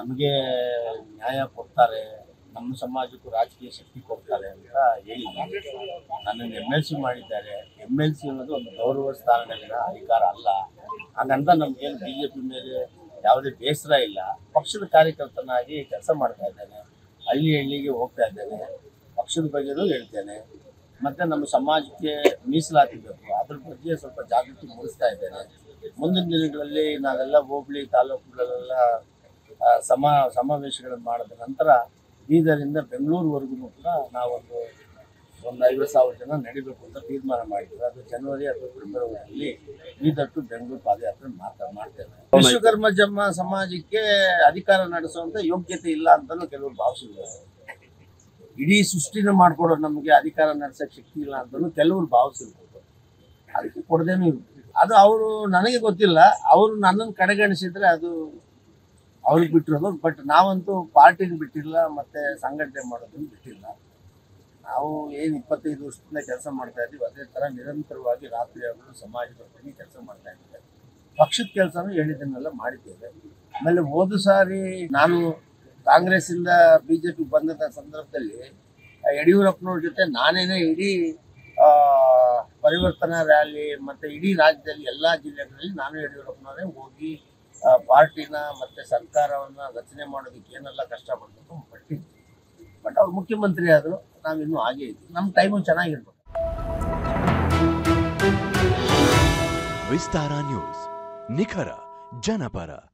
ನಮಗೆ ನ್ಯಾಯ ಕೊಡ್ತಾರೆ ನಮ್ಮ ಸಮಾಜಕ್ಕೂ ರಾಜಕೀಯ ಶಕ್ತಿ ಕೊಡ್ತಾರೆ ಅಂತ ಹೇಳಿ ನನ್ನನ್ನು ಎಮ್ ಎಲ್ ಸಿ ಮಾಡಿದ್ದಾರೆ ಎಮ್ ಎಲ್ ಸಿ ಅನ್ನೋದು ಒಂದು ಗೌರವ ಸ್ಥಾನದಲ್ಲಿನ ಅಧಿಕಾರ ಅಲ್ಲ ಹಾಗಂತ ನಮ್ಗೇನು ಬಿ ಜೆ ಪಿ ಮೇಲೆ ಯಾವುದೇ ಬೇಸರ ಇಲ್ಲ ಪಕ್ಷದ ಕಾರ್ಯಕರ್ತನಾಗಿ ಕೆಲಸ ಮಾಡ್ತಾ ಇದ್ದೇನೆ ಹಳ್ಳಿ ಹಳ್ಳಿಗೆ ಹೋಗ್ತಾ ಇದ್ದೇನೆ ಪಕ್ಷದ ಬಗ್ಗೆನೂ ಹೇಳ್ತೇನೆ ಮತ್ತೆ ನಮ್ಮ ಸಮಾಜಕ್ಕೆ ಮೀಸಲಾತಿ ಬೇಕು ಅದ್ರ ಬಗ್ಗೆ ಸ್ವಲ್ಪ ಜಾಗೃತಿ ಮೂಡಿಸ್ತಾ ಇದ್ದೇನೆ ಮುಂದಿನ ದಿನಗಳಲ್ಲಿ ನಾವೆಲ್ಲ ಹೋಬಳಿ ತಾಲೂಕುಗಳೆಲ್ಲ ಆ, ಸಮ ಸಮಾವೇಶಗಳನ್ನು ಮಾಡಿದ ನಂತರ ಬೀದರಿಂದ ಬೆಂಗಳೂರುವರೆಗೂ ಕೂಡ ನಾವೊಂದು ಒಂದು ಐವತ್ತು ಸಾವಿರ ಜನ ನಡಿಬೇಕು ಅಂತ ತೀರ್ಮಾನ ಮಾಡಿದ್ವಿ ಅದು ಜನವರಿ ಅಥವಾ ಫೆಬ್ರವರಿಯಲ್ಲಿ ಬೀದರ್ ಟು ಬೆಂಗಳೂರು ಪಾದಯಾತ್ರೆ ಮಾತಾ ಮಾಡ್ತೇವೆ ವಿಶ್ವಕರ್ಮ ಜಮ್ಮ ಸಮಾಜಕ್ಕೆ ಅಧಿಕಾರ ನಡೆಸುವಂತ ಯೋಗ್ಯತೆ ಇಲ್ಲ ಅಂತಾನು ಕೆಲವರು ಭಾವಿಸಿದ್ದಾರೆ ಇಡೀ ಸೃಷ್ಟಿನ ಮಾಡ್ಕೊಡೋ ನಮಗೆ ಅಧಿಕಾರ ನಡೆಸಕ್ ಶಕ್ತಿ ಇಲ್ಲ ಅಂತಾನು ಕೆಲವರು ಭಾವಿಸಿರ್ಬೋದು ಅದಕ್ಕೆ ಕೊಡದೇನು ಇರ್ಬೋದು ಅದು ಅವರು ನನಗೆ ಗೊತ್ತಿಲ್ಲ ಅವರು ನನ್ನನ್ನು ಕಡೆಗಣಿಸಿದ್ರೆ ಅದು ಅವ್ರಿಗೆ ಬಿಟ್ಟಿರೋದು ಬಟ್ ನಾವಂತೂ ಪಾರ್ಟಿನ ಬಿಟ್ಟಿಲ್ಲ ಮತ್ತೆ ಸಂಘಟನೆ ಮಾಡೋದನ್ನು ಬಿಟ್ಟಿಲ್ಲ ನಾವು ಏನು ಇಪ್ಪತ್ತೈದು ವರ್ಷದಿಂದ ಕೆಲಸ ಮಾಡ್ತಾ ಇದ್ದೀವಿ ಅದೇ ಥರ ನಿರಂತರವಾಗಿ ರಾತ್ರಿ ಆಗಲು ಸಮಾಜದ ಬಗ್ಗೆ ಕೆಲಸ ಮಾಡ್ತಾ ಇದ್ದೇವೆ ಪಕ್ಷದ ಕೆಲಸನೂ ಹೇಳಿದ್ದನ್ನೆಲ್ಲ ಮಾಡಿದ್ದೇವೆ ಆಮೇಲೆ ಹೋದ ಸಾರಿ ನಾನು ಕಾಂಗ್ರೆಸ್ಸಿಂದ ಬಿ ಜೆ ಪಿ ಬಂದಂಥ ಸಂದರ್ಭದಲ್ಲಿ ಆ, ಯಡಿಯೂರಪ್ಪನವ್ರ ಜೊತೆ ನಾನೇನೇ ಇಡೀ ಆ, ಪರಿವರ್ತನಾ ರ್ಯಾಲಿ ಮತ್ತು ಇಡೀ ರಾಜ್ಯದಲ್ಲಿ ಎಲ್ಲ ಜಿಲ್ಲೆಗಳಲ್ಲಿ ನಾನು ಯಡಿಯೂರಪ್ಪನವರೇ ಹೋಗಿ ಆ, ಪಾರ್ಟಿನ ಮತ್ತು ಸರ್ಕಾರವನ್ನು ರಚನೆ ಮಾಡೋದಕ್ಕೆ ಏನೆಲ್ಲ ಕಷ್ಟಪಡಬೇಕು ಪಟ್ಟಿದ್ವಿ ಬಟ್ ಅವ್ರು ಮುಖ್ಯಮಂತ್ರಿ ಆದರು ನಾವಿನ್ನೂ ಹಾಗೆ ಇದ್ವಿ ನಮ್ಮ ಟೈಮು ಚೆನ್ನಾಗಿರ್ಬೇಕು ವಿಸ್ತಾರ ನ್ಯೂಸ್ ನಿಖರ ಜನಪರ